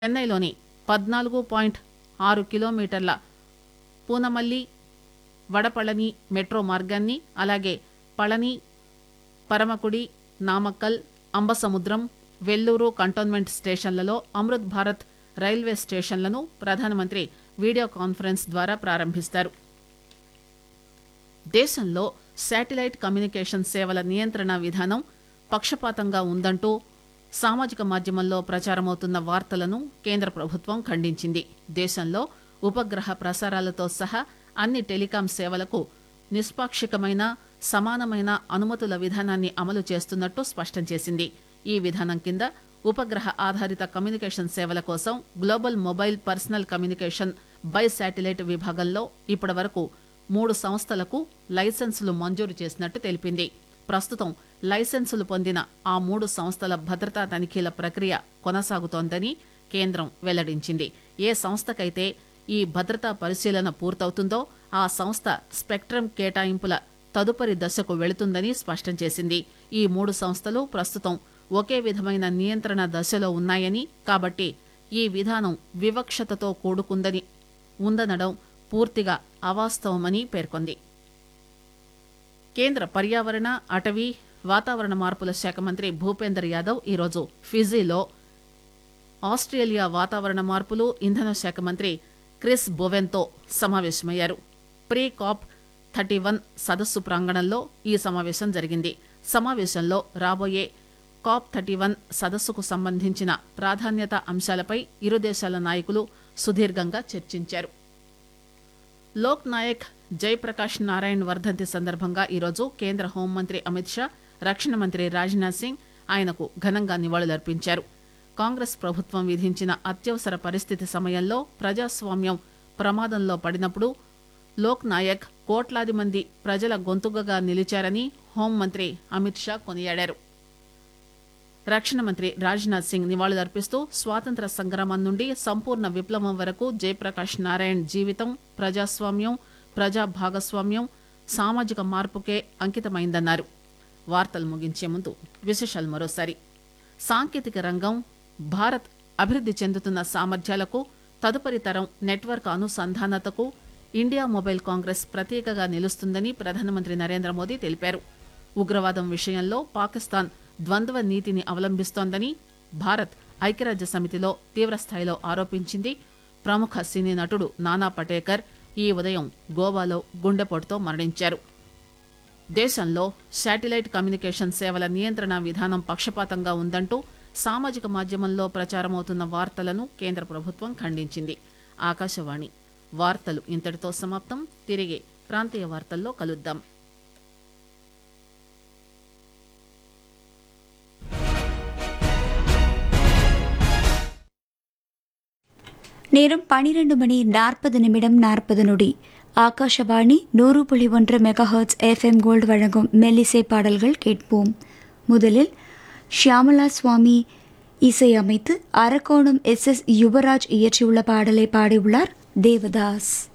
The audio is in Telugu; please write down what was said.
చెన్నైలోని పద్నాలుగు పాయింట్ ఆరు కిలోమీటర్ల పూనమల్లి వడపళని మెట్రో మార్గాన్ని అలాగే పళని పరమకుడి నామక్కల్ అంబసముద్రం వెల్లూరు కంటోన్మెంట్ స్టేషన్లలో అమృత్ భారత్ రైల్వే స్టేషన్లను ప్రధానమంత్రి వీడియో కాన్ఫరెన్స్ ద్వారా ప్రారంభిస్తారు దేశంలో శాటిలైట్ కమ్యూనికేషన్ సేవల నియంత్రణ విధానం పక్షపాతంగా ఉందంటూ సామాజిక మాధ్యమంలో ప్రచారమవుతున్న వార్తలను కేంద్ర ప్రభుత్వం ఖండించింది దేశంలో ఉపగ్రహ ప్రసారాలతో సహా అన్ని టెలికాం సేవలకు నిష్పాక్షికమైన సమానమైన అనుమతుల విధానాన్ని అమలు చేస్తున్నట్టు స్పష్టం చేసింది ఈ విధానం కింద ఉపగ్రహ ఆధారిత కమ్యూనికేషన్ సేవల కోసం global mobile personal communication by satellite విభాగంలో ఇప్పటివరకు మూడు సంస్థలకు లైసెన్సులు మంజూరు చేసినట్టు తెలిపింది ప్రస్తుతం లైసెన్సులు పొందిన ఆ మూడు సంస్థల భద్రతా తనిఖీల ప్రక్రియ కొనసాగుతోందని కేంద్రం వెల్లడించింది ఏ సంస్థకైతే ఈ భద్రతా పరిశీలన పూర్తవుతుందో ఆ సంస్థ స్పెక్ట్రమ్ కేటాయింపుల తదుపరి దశకు వెళుతుందని స్పష్టం చేసింది ఈ మూడు సంస్థలు ప్రస్తుతం ఒకే విధమైన నియంత్రణ దశలో ఉన్నాయని కాబట్టి ఈ విధానం వివక్షతతో కూడుకుందని ఉందనడం పూర్తిగా అవాస్తవమని పేర్కొంది కేంద్ర పర్యావరణ అటవీ వాతావరణ మార్పుల శాఖ మంత్రి భూపేందర్ యాదవ్ ఈరోజు ఫిజీలో ఆస్ట్రేలియా వాతావరణ మార్పులు ఇంధన శాఖ మంత్రి క్రిస్ బొవెన్తో సమావేశమయ్యారు ప్రీ కాప్ థర్టీ వన్ సదస్సు ప్రాంగణంలో ఈ సమావేశం జరిగింది సమావేశంలో రాబోయే కాప్ థర్టీ వన్ సదస్సుకు సంబంధించిన ప్రాధాన్యత అంశాలపై ఇరు దేశాల నాయకులు సుదీర్ఘంగా చర్చించారు లోక్ నాయక్ జయప్రకాష్ నారాయణ్ వర్ధంతి సందర్భంగా ఈరోజు కేంద్ర హోంమంత్రి అమిత్ షా రక్షణ మంత్రి రాజ్నాథ్ సింగ్ ఆయనకు ఘనంగా నివాళులర్పించారు కాంగ్రెస్ ప్రభుత్వం విధించిన అత్యవసర పరిస్థితి సమయంలో ప్రజాస్వామ్యం ప్రమాదంలో పడినప్పుడు లోక్ నాయక్ కోట్లాది మంది ప్రజల గొంతుకగా నిలిచారని హోంమంత్రి అమిత్ షా కొనియాడారు రక్షణ మంత్రి రాజ్నాథ్ సింగ్ నివాళులర్పిస్తూ స్వాతంత్ర సంగ్రామం నుండి సంపూర్ణ విప్లవం వరకు జయప్రకాష్ నారాయణ్ జీవితం ప్రజాస్వామ్యం ప్రజా భాగస్వామ్యం సామాజిక మార్పుకే అంకితమైందన్నారు వార్తలు ముగించే ముందు విశేషాలు మరోసారి సాంకేతిక రంగం భారత్ అభివృద్ది చెందుతున్న సామర్థ్యాలకు తదుపరి తరం నెట్వర్క్ అనుసంధానతకు ఇండియా మొబైల్ కాంగ్రెస్ ప్రతీకగా నిలుస్తుందని ప్రధానమంత్రి నరేంద్ర మోదీ తెలిపారు ఉగ్రవాదం విషయంలో పాకిస్తాన్ ద్వంద్వ నీతిని అవలంబిస్తోందని భారత్ ఐక్యరాజ్య సమితిలో తీవ్రస్థాయిలో ఆరోపించింది ప్రముఖ సినీ నటుడు నానా పటేకర్ ఈ ఉదయం గోవాలో గుండెపోటుతో మరణించారు దేశంలో శాటిలైట్ కమ్యూనికేషన్ సేవల నియంత్రణ విధానం పక్షపాతంగా ఉందంటూ సామాజిక మాధ్యమంలో ప్రచారమవుతున్న వార్తలను కేంద్ర ప్రభుత్వం ఖండించింది ఆకాశవాణి వార్తలు ఇంతటితో సమాప్తం తిరిగి ప్రాంతీయ వార్తల్లో కలుద్దాం நேரம் பனிரெண்டு மணி நாற்பது நிமிடம் நாற்பது நொடி ஆகாஷவாணி நூறு புள்ளி ஒன்று மெகாஹர்ட்ஸ் எஃப்எம் கோல்டு வழங்கும் மெல்லிசை பாடல்கள் கேட்போம் முதலில் ஷியாமலா சுவாமி இசையமைத்து அரக்கோணம் எஸ் எஸ் யுவராஜ் இயற்றியுள்ள பாடலை பாடியுள்ளார் தேவதாஸ்